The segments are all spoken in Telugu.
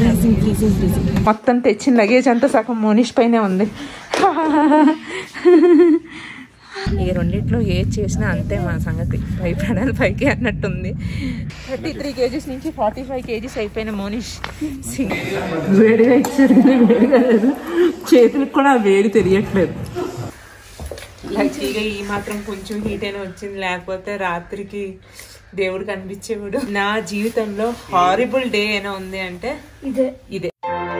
ఫ్రీజింగ్ ఫ్రీజింగ్ ఫ్రీజింగ్ మొత్తం తెచ్చిన లగేజ్ అంతా సగం మోనిష్ పైనే ఉంది ఈ రెండిట్లో ఏది చేసినా అంతే మన సంగతి పై ప్రాణాలు పైకి అన్నట్టుంది థర్టీ త్రీ కేజీస్ నుంచి ఫార్టీ ఫైవ్ కేజీస్ అయిపోయిన మోనిష్ వేడిగా ఇచ్చారు కానీ వేడిగా లేదు చేతులకు కూడా ఆ వేడి తెలియట్లేదు లక్కీగా ఈ మాత్రం కొంచెం హీట్ అయినా వచ్చింది లేకపోతే రాత్రికి దేవుడు కనిపించేవాడు నా జీవితంలో హారిబుల్ డే అయినా ఉంది అంటే ఇదే ఇదే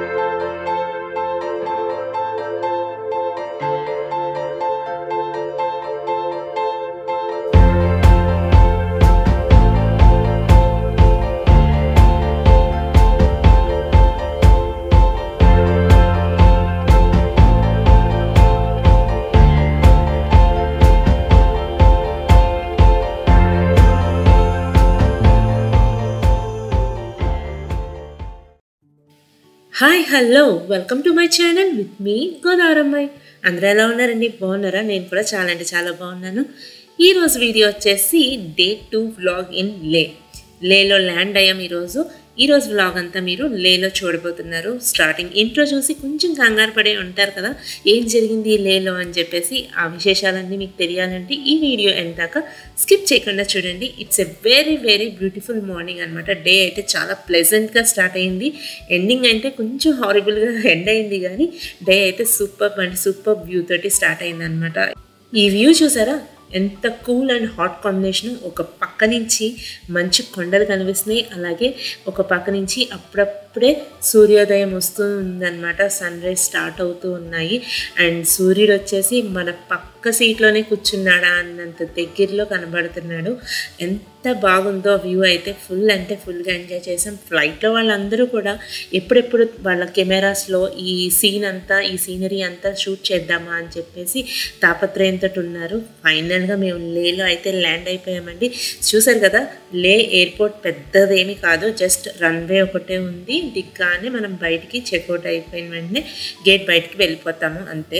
hi hello welcome to my channel with me గోదావరమ్మాయి అందరూ ఎలా ఉన్నారండి బాగున్నారా నేను కూడా చాలా అంటే చాలా బాగున్నాను ఈరోజు వీడియో వచ్చేసి డే టూ వ్లాగ్ ఇన్ లే లేలో ల్యాండ్ అయ్యాం ఈరోజు ఈరోజు వ్లాగ్ అంతా మీరు లేలో చూడబోతున్నారు స్టార్టింగ్ ఇంట్రో చూసి కొంచెం కంగారు పడే ఉంటారు కదా ఏం జరిగింది లేలో అని చెప్పేసి ఆ విశేషాలన్నీ మీకు తెలియాలంటే ఈ వీడియో ఎందాక స్కిప్ చేయకుండా చూడండి it's a very very beautiful morning అనమాట డే అయితే చాలా ప్లెజెంట్గా స్టార్ట్ అయింది ఎండింగ్ అంటే కొంచెం హారిబుల్గా ఎండ్ అయింది కానీ డే అయితే సూపర్ అంటే సూపర్ వ్యూ తోటి స్టార్ట్ అయింది అనమాట ఈ వ్యూ చూసారా ఎంత కూల్ అండ్ హాట్ కాంబినేషన్ ఒక పక్క నుంచి మంచి కొండలు కనిపిస్తున్నాయి అలాగే ఒక పక్క నుంచి అప్పుడప్పుడే సూర్యోదయం వస్తూ ఉందన్నమాట సన్ రైజ్ స్టార్ట్ అవుతూ ఉన్నాయి అండ్ సూర్యుడు వచ్చేసి మన పక్క సీట్లోనే కూర్చున్నాడా అన్నంత దగ్గరలో కనబడుతున్నాడు ఎంత బాగుందో వ్యూ అయితే ఫుల్ అంటే ఫుల్గా ఎంజాయ్ చేసాం ఫ్లైట్లో వాళ్ళందరూ కూడా ఎప్పుడెప్పుడు వాళ్ళ కెమెరాస్లో ఈ సీన్ అంతా ఈ సీనరీ అంతా షూట్ చేద్దామా అని చెప్పేసి తాపత్రయంతో ఉన్నారు ఫైనల్గా మేము లేలో అయితే ల్యాండ్ అయిపోయామండి చూసారు కదా లే ఎయిర్పోర్ట్ పెద్దదేమీ కాదు జస్ట్ రన్వే ఒకటే ఉంది దిగ్గానే మనం బయటికి చెక్అవుట్ అయిపోయిన వెంటనే గేట్ బయటికి వెళ్ళిపోతాము అంతే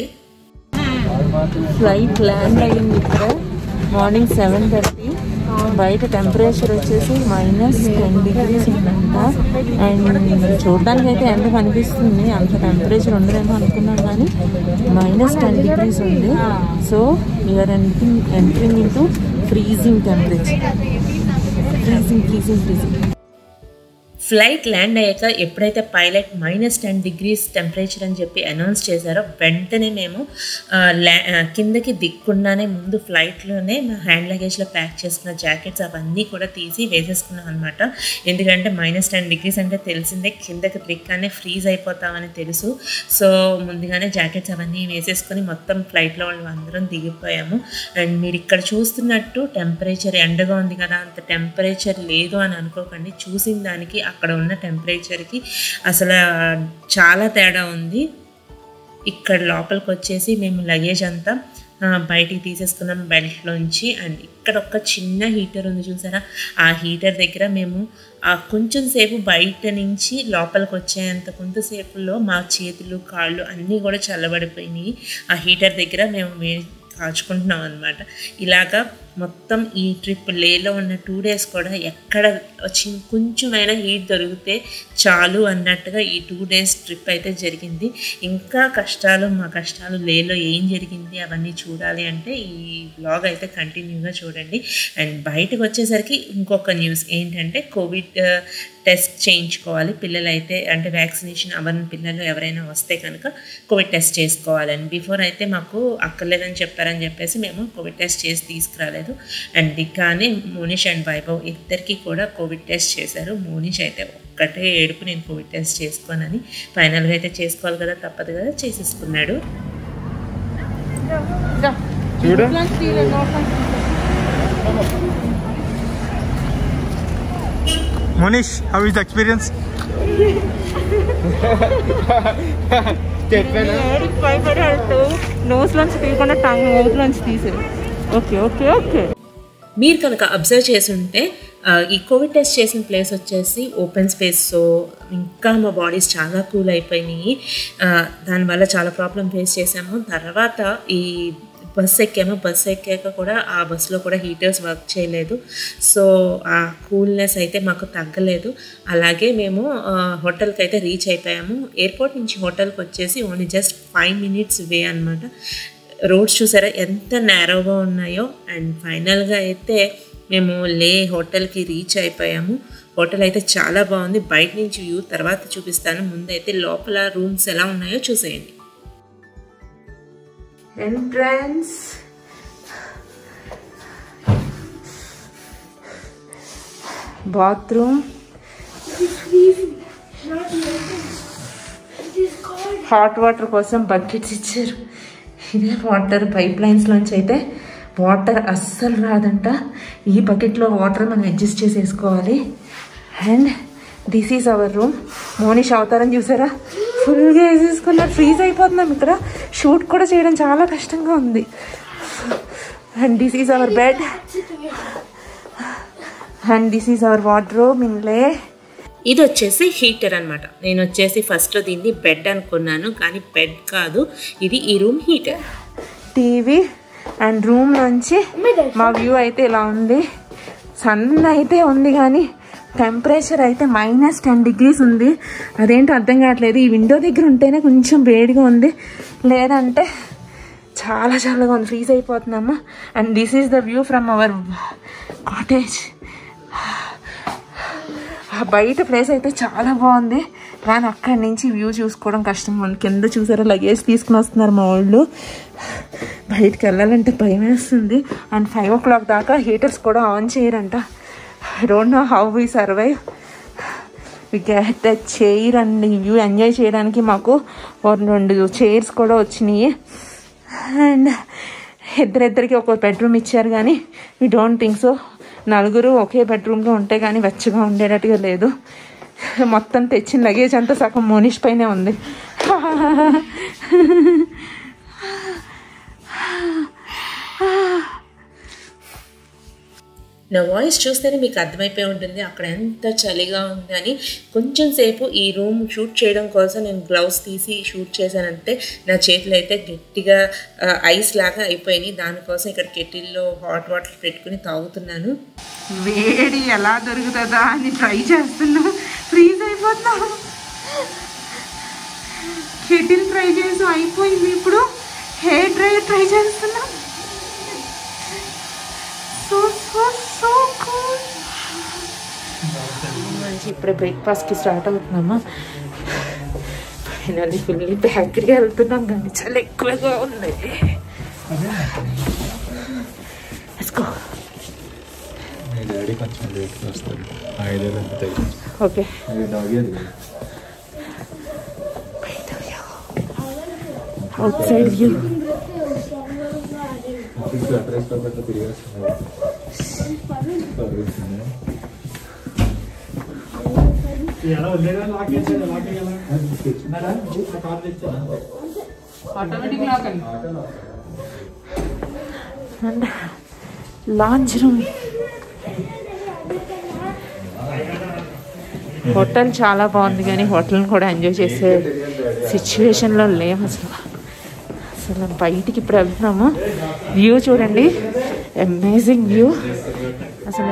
ఫ్లైట్ ల్యాండ్ అయ్యింది ఇక్కడ మార్నింగ్ సెవెన్ థర్టీ బయట టెంపరేచర్ వచ్చేసి మైనస్ టెన్ డిగ్రీస్ ఉందంట అండ్ చూడడానికి అయితే ఎండ కనిపిస్తుంది అంత టెంపరేచర్ ఉండదేమో అనుకున్నాం కానీ మైనస్ టెన్ డిగ్రీస్ ఉంది so you're entering entering into freezing temperature freezing freezing freezing flight land అయ్యాక ఎప్పుడైతే pilot minus ten degrees temperature అని చెప్పి అనౌన్స్ చేశారో వెంటనే మేము ఆ, ల్యా ఆ, కిందకి దిక్కుండానే ముందు ఫ్లైట్లోనే మా హ్యాండ్ లగేజ్లో ప్యాక్ చేసుకున్న జాకెట్స్ అవన్నీ కూడా తీసి వేసేసుకున్నాం అనమాట ఎందుకంటే మైనస్ టెన్ డిగ్రీస్ అంటే తెలిసిందే కిందకి దిక్కానే ఫ్రీజ్ అయిపోతామని తెలుసు సో ముందుగానే జాకెట్స్ అవన్నీ వేసేసుకొని మొత్తం ఫ్లైట్లో వాళ్ళు అందరం దిగిపోయాము అండ్ మీరు ఇక్కడ చూస్తున్నట్టు టెంపరేచర్ ఎండగా ఉంది కదా అంత టెంపరేచర్ లేదు అని అనుకోకండి చూసిన దానికి అక్కడ ఉన్న టెంపరేచర్కి అసలు చాలా తేడా ఉంది ఇక్కడ లోపలికి వచ్చేసి మేము లగేజ్ అంతా ఆ, బయటికి తీసేసుకున్నాం బెల్ట్లోంచి అండ్ ఇక్కడ ఒక చిన్న హీటర్ ఉంది చూసారా ఆ హీటర్ దగ్గర మేము ఆ కొంచెం సేపు బయట నుంచి లోపలికి వచ్చేంత కొంతసేపులో మా చేతులు కాళ్ళు అన్నీ కూడా చల్లబడిపోయినాయి ఆ హీటర్ దగ్గర మేము వే కాచుకుంటున్నాం అనమాట ఇలాగా మొత్తం ఈ ట్రిప్ లేలో ఉన్న టూ డేస్ కూడా ఎక్కడ వచ్చి కొంచెమైనా హీట్ దొరికితే చాలు అన్నట్టుగా ఈ టూ డేస్ ట్రిప్ అయితే జరిగింది ఇంకా కష్టాలు మా కష్టాలు లేలో ఏం జరిగింది అవన్నీ చూడాలి అంటే ఈ బ్లాగ్ అయితే కంటిన్యూగా చూడండి అండ్ బయటకు వచ్చేసరికి ఇంకొక న్యూస్ ఏంటంటే కోవిడ్ టెస్ట్ చేయించుకోవాలి పిల్లలు అయితే అంటే వ్యాక్సినేషన్ అవ్వని పిల్లలు ఎవరైనా వస్తే కనుక కోవిడ్ టెస్ట్ చేసుకోవాలని బిఫోర్ అయితే మాకు అక్కర్లేదని చెప్పారని చెప్పేసి మేము కోవిడ్ టెస్ట్ చేసి తీసుకురాలేదు అండ్ దిగ్గానే మోనిష్ అండ్ వైభవ్ ఇద్దరికి కూడా కోవిడ్ టెస్ట్ చేశారు మోనిష్ అయితే ఒక్కటే ఏడుపు నేను కోవిడ్ టెస్ట్ చేసుకోనని ఫైనల్గా అయితే చేసుకోవాలి కదా తప్పదు కదా చేసేసుకున్నాడు చూడు Manish how is the experience చెప్పాను భయపడాడు నోస్ లోంచి తీయకుండా టంగ్ మౌత్ లోంచి తీసారు ఓకే ఓకే ఓకే మీరు కనుక అబ్జర్వ్ చేసి ఉంటే ఆ, ఈ కోవిడ్ టెస్ట్ చేసిన ప్లేస్ వచ్చేసి ఓపెన్ స్పేస్ సో ఇంకా మా బాడీస్ చాలా కూల్ అయిపోయినాయి ఆ, దానివల్ల చాలా ప్రాబ్లం ఫేస్ చేసాము తర్వాత ఈ బస్ ఎక్కాము బస్ ఎక్కాక కూడా ఆ బస్సులో కూడా హీటర్స్ వర్క్ చేయలేదు సో ఆ కూల్నెస్ అయితే మాకు తగ్గలేదు అలాగే మేము ఆ, హోటల్కి అయితే రీచ్ అయిపోయాము ఎయిర్పోర్ట్ నుంచి హోటల్కి వచ్చేసి only just five minutes way అనమాట రోడ్స్ చూసారా ఎంత నేరోగా ఉన్నాయో అండ్ ఫైనల్గా అయితే మేము లే హోటల్కి రీచ్ అయిపోయాము హోటల్ అయితే చాలా బాగుంది బయట నుంచి వ్యూ తర్వాత చూపిస్తాను ముందైతే లోపల రూమ్స్ ఎలా ఉన్నాయో చూసేయండి ఎంట్రన్స్ బాత్రూమ్ హాట్ వాటర్ కోసం బకెట్స్ ఇచ్చారు ఇదే వాటర్ పైప్ లైన్స్లోంచి అయితే వాటర్ అస్సలు రాదంట ఈ బకెట్లో వాటర్ మనం అడ్జస్ట్ చేసేసుకోవాలి and this is our room Monish అవతారం చూసారా ఫుల్గా వేసేసుకున్నారు ఫ్రీజ్ అయిపోతున్నాం ఇక్కడ షూట్ కూడా చేయడం చాలా కష్టంగా ఉంది and this is our bed and this is our wardrobe ఇన్లే ఇది వచ్చేసి హీటర్ అన్నమాట నేను వచ్చేసి ఫస్ట్లో దీన్ని బెడ్ అనుకున్నాను కానీ బెడ్ కాదు ఇది ఈ room heater TV and room నుంచి మా వ్యూ అయితే ఇలా ఉంది సన్ అయితే ఉంది కానీ టెంపరేచర్ అయితే మైనస్ టెన్ డిగ్రీస్ ఉంది అదేంటో అర్థం కావట్లేదు ఈ విండో దగ్గర ఉంటేనే కొంచెం వేడిగా ఉంది లేదంటే చాలా చల్లగా ఉంది ఫ్రీజ్ అయిపోతున్నాము and this is the view from our cottage ఆ బయట ప్లేస్ అయితే చాలా బాగుంది కానీ అక్కడి నుంచి వ్యూ చూసుకోవడం కష్టంగా ఉంది కింద చూసారా లగేజ్ తీసుకుని వస్తున్నారు మా వాళ్ళు బయటికి వెళ్ళాలంటే భయం వేస్తుంది అండ్ ఫైవ్ ఓ క్లాక్ దాకా హీటర్స్ కూడా ఆన్ చేయరంట I don't know how we survive we get the chair and view enjoy చేయడానికి మాకు ఓ రెండు చైర్స్ కూడా వచ్చినాయి అండ్ ఇద్దరిద్దరికి ఒక బెడ్రూమ్ ఇచ్చారు కానీ వీ డోంట్ థింక్ సో నలుగురు ఒకే బెడ్రూమ్లో ఉంటే కానీ వెచ్చగా ఉండేటట్టుగా లేదు మొత్తం తెచ్చిన లగేజ్ అంతా సగం మోనిష్ పైనే ఉంది నా వాయిస్ చూస్తేనే మీకు అర్థమైపోయి ఉంటుంది అక్కడ ఎంత చలిగా ఉంది అని కొంచెం సేపు ఈ రూమ్ షూట్ చేయడం కోసం నేను గ్లౌస్ తీసి షూట్ చేశానంటే నా చేతులు అయితే గట్టిగా ఆ, ఐస్ లాగా అయిపోయినాయి దానికోసం ఇక్కడ కెటిల్లో హాట్ వాటర్ పెట్టుకుని తాగుతున్నాను వేడి ఎలా దొరుకుతుందా అని ట్రై చేస్తున్నాం ఫ్రీజ్ అయిపోతున్నాం కెటిల్ ట్రై చేసి అయిపోయింది ఇప్పుడు హెయిర్ డ్రైయర్ ట్రై చేస్తున్నాం సో సో సో కూల్ మంచి ఇప్పుడే బ్రేక్ఫాస్ట్కి స్టార్ట్ అవుతున్నామా ఫైనల్లీ ఫుల్లీ బేకరీ వెళ్తున్నాం కానీ చాలా ఎక్కువగా ఉంది Let's go. మీ డాడీ కొంచెం లేట్గా వస్తాడు ఐదు అంతే ఓకే అది డాగేది అవుట్సైడ్ వ్యూ ఆఫీస్లో అడ్రస్ కాబట్టి తిరిగి వస్తున్నాడు అండ్ లాంచ్ రూమ్ హోటల్ చాలా బాగుంది కానీ హోటల్ని కూడా ఎంజాయ్ చేసే సిచ్యువేషన్లో లేము అసలు అసలు బయటికి ఇప్పుడు వెళ్తున్నాము వ్యూ చూడండి అమేజింగ్ వ్యూ అసలు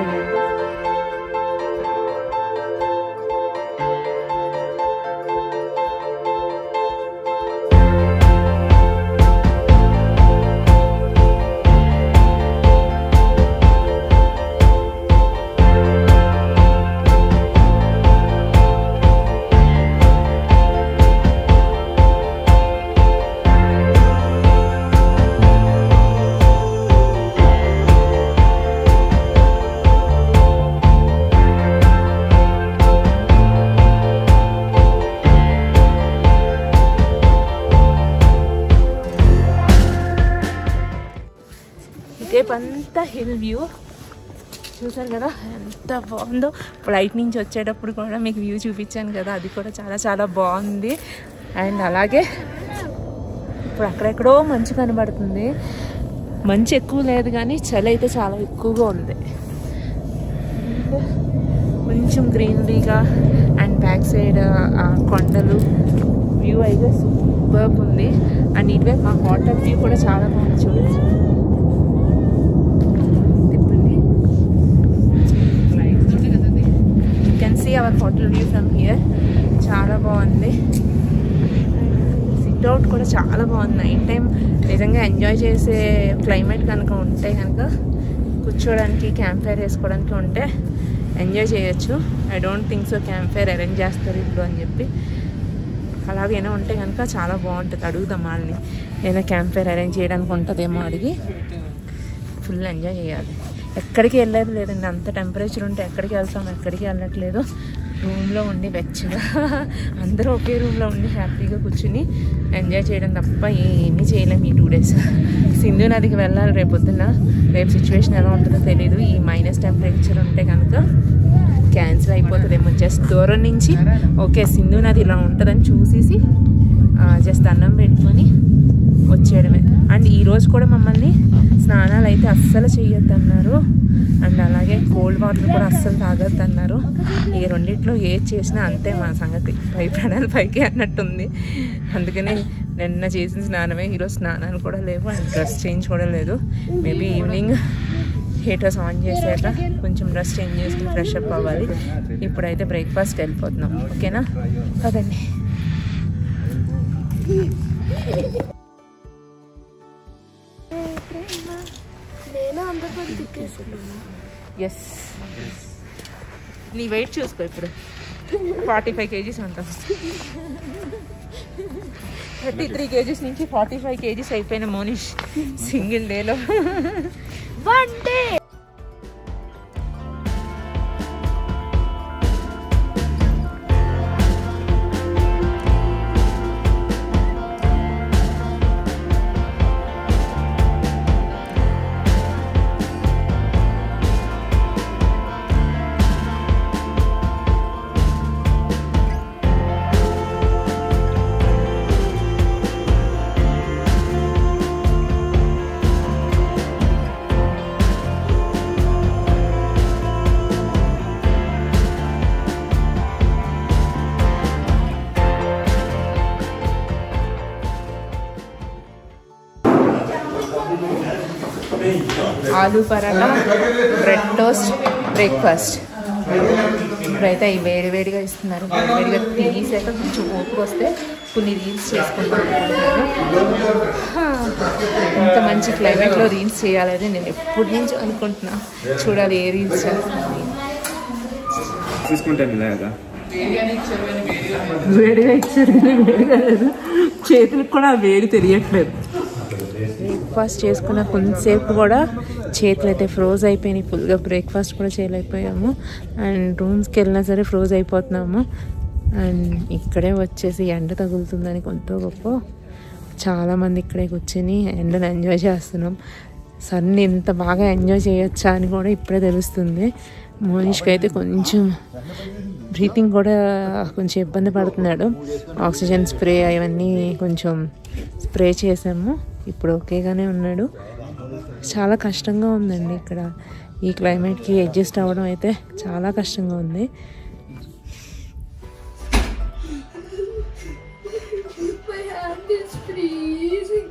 ఇదేపు అంతా హిల్ వ్యూ చూసారు కదా ఎంత బాగుందో ఫ్లైట్ నుంచి వచ్చేటప్పుడు కూడా మీకు వ్యూ చూపించాను కదా అది కూడా చాలా చాలా బాగుంది అండ్ అలాగే ఇప్పుడు అక్కడెక్కడో మంచు కనబడుతుంది మంచు ఎక్కువ లేదు కానీ చలి అయితే చాలా ఎక్కువగా ఉంది కొంచెం గ్రీనరీగా అండ్ బ్యాక్ సైడ్ ఆ కొండలు వ్యూ వ్యూ అయితే సూపర్ ఉంది అండ్ ఇటువైపు మా వాటర్ వ్యూ కూడా చాలా బాగుంది చూడండి తిప్పండి can see our hotel view from here చాలా బాగుంది సిట్ అవుట్ కూడా చాలా బాగుంది నైట్ టైం నిజంగా ఎంజాయ్ చేసే క్లైమేట్ కనుక ఉంటే కనుక కూర్చోడానికి క్యాంప్ ఫైర్ వేసుకోవడానికి ఉంటే ఎంజాయ్ చేయొచ్చు I don't think so campfire arrange చేస్తారు ఇప్పుడు అని చెప్పి అలాగైనా ఉంటే కనుక చాలా బాగుంటుంది అడుగుదాం వాళ్ళని ఏదైనా క్యాంప్ ఫైర్ అరేంజ్ చేయడానికి ఉంటుందేమో అడిగి ఫుల్ ఎంజాయ్ చేయాలి ఎక్కడికి వెళ్ళేది లేదండి అంత టెంపరేచర్ ఉంటే ఎక్కడికి వెళ్తాం ఎక్కడికి వెళ్ళట్లేదు రూమ్లో ఉండి వెచ్చగా అందరూ ఒకే రూమ్లో ఉండి హ్యాపీగా కూర్చుని ఎంజాయ్ చేయడం తప్ప ఏమీ చేయలేము ఈ టూ డేస్ సింధు నదికి వెళ్ళాలి రేపు పొద్దున్న రేపు సిచ్యువేషన్ ఎలా ఉంటుందో తెలియదు ఈ మైనస్ టెంపరేచర్ ఉంటే కనుక క్యాన్సిల్ అయిపోతుందేమో జస్ట్ దూరం నుంచి ఓకే సింధు నది ఇలా ఉంటుందని చూసేసి జస్ట్ అన్నం పెట్టుకొని వచ్చేయడమే అండ్ ఈ రోజు కూడా మమ్మల్ని స్నానాలు అయితే అస్సలు చేయొద్దు అన్నారు అండ్ అలాగే కోల్డ్ వాటర్ కూడా అస్సలు తాగొద్దు అన్నారు ఈ రెండిట్లో ఏది చేసినా అంతే మా సంగతి పై ప్రాణాలు పైకి అన్నట్టుంది అందుకని నిన్న చేసిన స్నానమే ఈరోజు స్నానాలు కూడా లేవు అండ్ డ్రెస్ చేంజ్ కూడా లేదు మేబీ ఈవినింగ్ హీటర్స్ ఆన్ చేసాక కొంచెం డ్రెస్ చేంజ్ చేసుకుని ఫ్రెష్ అప్ అవ్వాలి ఇప్పుడైతే బ్రేక్ఫాస్ట్ వెళ్ళిపోతున్నాం ఓకేనా అదండి నేను అందరితో తిక్కేసుకున్నాను ఎస్ నీ వెయిట్ చూసుకో ఇప్పుడు ఫార్టీ ఫైవ్ కేజీస్ ఉంటాం థర్టీ త్రీ కేజీస్ నుంచి ఫార్టీ ఫైవ్ కేజీస్ అయిపోయిన మోనిష్ సింగిల్ డేలో one day aloo paratha bread toast breakfast ఇప్పుడైతే అవి వేడి వేడిగా ఇస్తున్నారు వేడి వేడిగా తీసాక కొంచెం ఓపిక వస్తే కొన్ని రీల్స్ చేసుకుంటాను హా, ఇంత మంచి క్లైమేట్లో రీల్స్ చేయాలని నేను ఎప్పటి నుంచి అనుకుంటున్నా చూడాలి ఏ రీల్స్ చేస్తాను తీసుకుంటాను ఇలాగా వేడిగా ఇచ్చారు కానీ వేడిగా లేదు చేతులకు కూడా ఆ వేడి తెలియట్లేదు బ్రేక్ఫాస్ట్ చేసుకున్న కొంతసేపు కూడా చేతులు అయితే ఫ్రోజ్ అయిపోయినాయి ఫుల్గా బ్రేక్ఫాస్ట్ కూడా చేయలేకపోయాము అండ్ రూమ్స్కి వెళ్ళినా సరే ఫ్రోజ్ అయిపోతున్నాము అండ్ ఇక్కడే వచ్చేసి ఎండ తగులుతుందని కొంత గొప్ప చాలామంది ఇక్కడే కూర్చొని ఎండను ఎంజాయ్ చేస్తున్నాం సన్ని ఇంత బాగా ఎంజాయ్ చేయొచ్చా అని కూడా ఇప్పుడే తెలుస్తుంది మోనిష్కి అయితే కొంచెం బ్రీతింగ్ కూడా కొంచెం ఇబ్బంది పడుతున్నాడు ఆక్సిజన్ స్ప్రే అవన్నీ కొంచెం స్ప్రే చేసాము ఇప్పుడు ఓకేగానే ఉన్నాడు చాలా కష్టంగా ఉందండి ఇక్కడ ఈ క్లైమేట్కి అడ్జస్ట్ అవ్వడం అయితే చాలా కష్టంగా ఉంది My hand is freezing.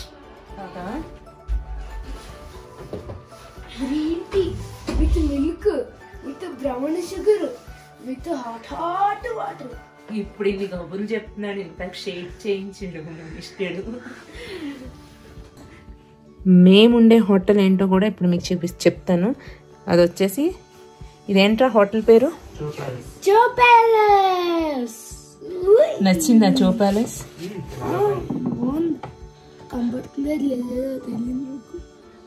Green tea with milk, with brown sugar, with hot hot water. ఇప్పుడు ఇన్ని కబుర్లు చెప్తున్నాడు ఇన్ఫాక్ట్ షేక్ చేయించాడు ఇష్టాడు మేముండే హోటల్ ఏంటో కూడా ఇప్పుడు మీకు చూపి చెప్తాను అది వచ్చేసి ఇదేంట్రా హోటల్ పేరు Joe Palace. నచ్చిందా చో ప్యాలెస్ కంపడుతుందో లేదో తెలియదు నాకు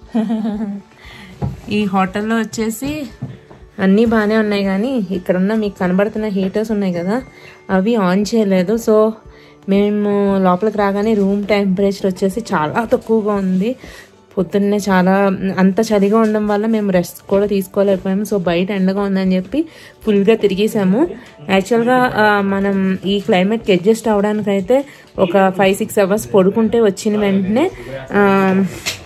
ఈ హోటల్లో వచ్చేసి అన్నీ బాగానే ఉన్నాయి కానీ ఇక్కడ ఉన్న మీకు కనబడుతున్న హీటర్స్ ఉన్నాయి కదా అవి ఆన్ చేయలేదు సో మేము లోపలికి రాగానే రూమ్ టెంపరేచర్ వచ్చేసి చాలా తక్కువగా ఉంది పొద్దున్నే చాలా అంత చలిగా ఉండడం వల్ల మేము రెస్ట్ కూడా తీసుకోలేకపోయాము సో బయట ఎండగా ఉందని చెప్పి ఫుల్గా తిరిగేసాము యాక్చువల్గా ఆ, మనం ఈ క్లైమేట్కి అడ్జస్ట్ అవ్వడానికైతే ఒక ఫైవ్ సిక్స్ అవర్స్ పడుకుంటే వచ్చిన వెంటనే ఆ,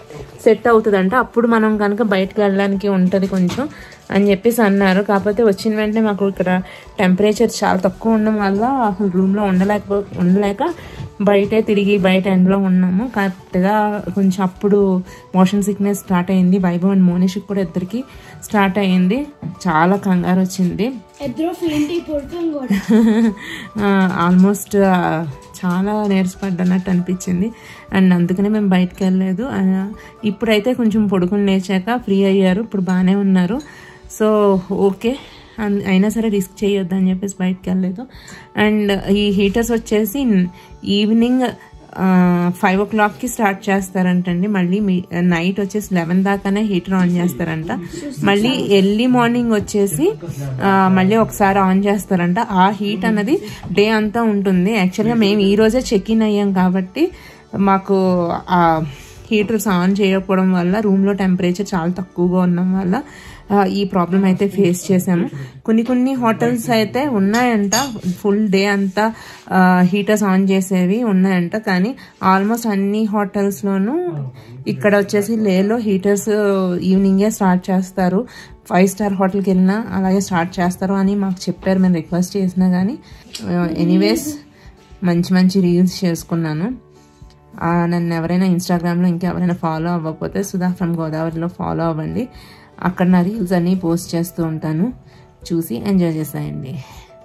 సెట్ అవుతుందంట అప్పుడు మనం కనుక బయటకు వెళ్ళడానికి ఉంటుంది కొంచెం అని చెప్పేసి అన్నారు కాకపోతే వచ్చిన వెంటనే మాకు ఇక్కడ టెంపరేచర్ చాలా తక్కువ ఉండడం వల్ల అసలు రూమ్లో ఉండలేక ఉండలేక బయటే తిరిగి బయట ఎండలో ఉన్నాము కరెక్ట్గా కొంచెం అప్పుడు మోషన్ సిక్నెస్ స్టార్ట్ అయింది వైభవ్ అండ్ మోనిష్కి కూడా ఇద్దరికి స్టార్ట్ అయింది చాలా కంగారు వచ్చింది ఇద్దరు ఫెయింట్ అయిపోతాం కూడా ఆల్మోస్ట్ చాలా నీరసపడ్డన్నట్టు అనిపించింది అండ్ అందుకనే మేము బయటకు వెళ్ళలేదు ఆ, ఇప్పుడైతే కొంచెం పడుకుని లేచాక ఫ్రీ అయ్యారు ఇప్పుడు బాగానే ఉన్నారు సో ఓకే అన్- అయినా సరే రిస్క్ చేయొద్దు అని చెప్పేసి బయటకు వెళ్ళలేదు అండ్ ఈ హీటర్స్ వచ్చేసి ఈవినింగ్ ఫైవ్ ఓ క్లాక్కి స్టార్ట్ చేస్తారంటండి మళ్ళీ మీ నైట్ వచ్చేసి లెవెన్ దాకానే హీటర్ ఆన్ చేస్తారంట మళ్ళీ ఎర్లీ మార్నింగ్ వచ్చేసి ఆ, మళ్ళీ ఒకసారి ఆన్ చేస్తారంట ఆ హీట్ అన్నది డే అంతా ఉంటుంది యాక్చువల్గా మేము ఈ రోజే చెక్ ఇన్ అయ్యాం కాబట్టి మాకు ఆ హీటర్స్ ఆన్ చేయకపోవడం వల్ల రూమ్లో టెంపరేచర్ చాలా తక్కువగా ఉండడం వల్ల ఆ, ఈ ప్రాబ్లం అయితే ఫేస్ చేసాము కొన్ని కొన్ని హోటల్స్ అయితే ఉన్నాయంట ఫుల్ డే అంతా హీటర్స్ ఆన్ చేసేవి ఉన్నాయంట కానీ ఆల్మోస్ట్ అన్ని హోటల్స్లోనూ ఇక్కడ వచ్చేసి లేలో హీటర్స్ ఈవినింగే స్టార్ట్ చేస్తారు ఫైవ్ స్టార్ హోటల్కి వెళ్ళినా అలాగే స్టార్ట్ చేస్తారు అని మాకు చెప్పారు మేము రిక్వెస్ట్ చేసినా కానీ ఎనీవేస్ మంచి మంచి రీల్స్ చేసుకున్నాను ఆ, నన్ను ఎవరైనా ఇన్స్టాగ్రామ్లో ఇంకెవరైనా ఫాలో అవ్వకపోతే సుధా ఫ్రమ్ గోదావరిలో ఫాలో అవ్వండి అక్కడ నా రీల్స్ అన్నీ పోస్ట్ చేస్తూ ఉంటాను చూసి ఎంజాయ్ చేసేయండి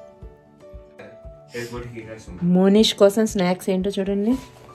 మోనిష్ కోసం స్నాక్స్ ఏంటో చూడండి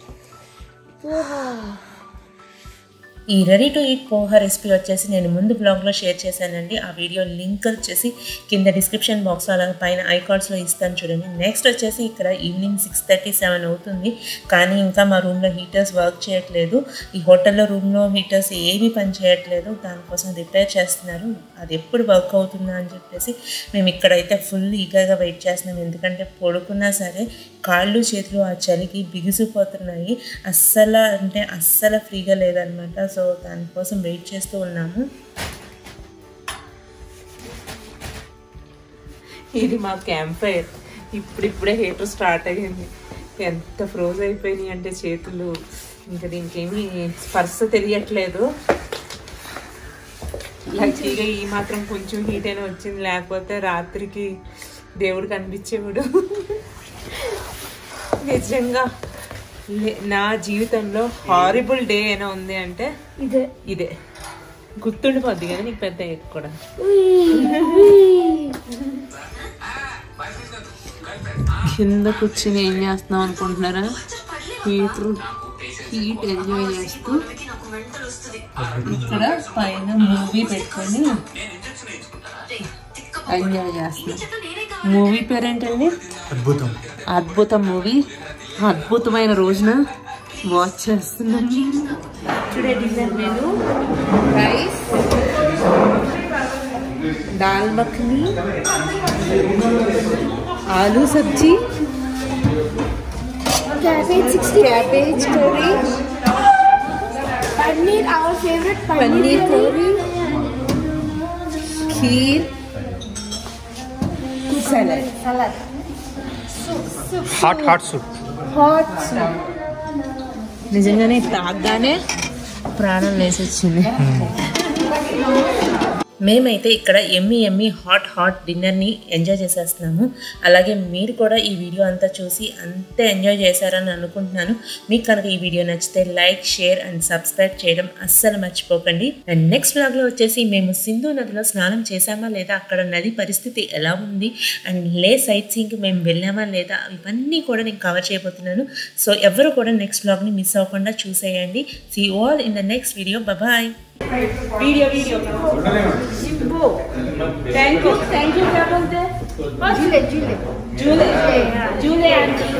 ఈ ready to eat poha recipe వచ్చేసి నేను ముందు బ్లాగ్లో షేర్ చేశానండి ఆ వీడియో లింక్ వచ్చేసి కింద డిస్క్రిప్షన్ బాక్స్లో అలాగే పైన ఐకార్డ్స్లో ఇస్తాను చూడండి నెక్స్ట్ వచ్చేసి ఇక్కడ ఈవినింగ్ సిక్స్ థర్టీ సెవెన్ అవుతుంది కానీ ఇంకా మా రూమ్లో హీటర్స్ వర్క్ చేయట్లేదు ఈ హోటల్లో రూమ్లో హీటర్స్ ఏమీ పని చేయట్లేదు దానికోసం రిపేర్ చేస్తున్నారు అది ఎప్పుడు వర్క్ అవుతుందా అని చెప్పేసి మేము ఇక్కడైతే ఫుల్ ఈగర్గా వెయిట్ చేస్తున్నాం ఎందుకంటే పడుకున్నా సరే కాళ్ళు చేతులు ఆ చలికి బిగుసిపోతున్నాయి అస్సలు అంటే అస్సలు ఫ్రీగా లేదనమాట సో దానికోసం వెయిట్ చేస్తూ ఉన్నాము ఇది మా క్యాంప్ ఫైర్ ఇప్పుడిప్పుడే హీటర్ స్టార్ట్ అయ్యింది ఎంత ఫ్రోజ్ అయిపోయినాయి అంటే చేతులు ఇంకా దీనికి ఏమీ స్పర్శ తెలియట్లేదు లక్కీగా ఈ మాత్రం కొంచెం హీట్ అయినా వచ్చింది లేకపోతే రాత్రికి దేవుడు కనిపించేవాడు నిజంగా లే- నా జీవితంలో హారిబుల్ డే అయినా ఉంది అంటే ఇదే ఇదే గుర్తుండిపోద్ది కదా నీకు పెద్ద ఎక్కువ కూడా కింద కూర్చుని ఏం చేస్తున్నాం అనుకుంటున్నారా హీటర్ హీట్ ఎంజాయ్ చేస్తూ ఇక్కడ పైన మూవీ పెట్టుకొని ఎంజాయ్ చేస్తున్నాం మూవీ పేరు ఏంటండి అద్భుతం అద్భుతం మూవీ అద్భుతమైన రోజున వాచ్ చేస్తున్నాం today dinner menu rice dal makhani aloo sabzi cabbage sixty cabbage curry paneer our favourite paneer paneer curry kheer salad salad hot hot soup hot నిజంగానే తాగ్గానే ప్రాణం లేసొచ్చింది మేమైతే ఇక్కడ ఎమ్మి ఎమ్మి హాట్ హాట్ డిన్నర్ని ఎంజాయ్ చేసేస్తున్నాము అలాగే మీరు కూడా ఈ వీడియో అంతా చూసి అంతే ఎంజాయ్ చేశారని అనుకుంటున్నాను మీకు కనుక ఈ వీడియో నచ్చితే లైక్ షేర్ అండ్ సబ్స్క్రైబ్ చేయడం అస్సలు మర్చిపోకండి అండ్ నెక్స్ట్ వ్లాగ్లో వచ్చేసి మేము సింధు నదిలో స్నానం చేశామా లేదా అక్కడ నది పరిస్థితి ఎలా ఉంది అండ్ లే సైట్ సీయింగ్కి మేము వెళ్ళామా లేదా ఇవన్నీ కూడా నేను కవర్ చేయబోతున్నాను సో ఎవరు కూడా నెక్స్ట్ వ్లాగ్ని మిస్ అవ్వకుండా చూసేయండి see all in the next video bye video video thank you thank you क्या बोलते हैं జూలే జూలే जूले जूले आंटी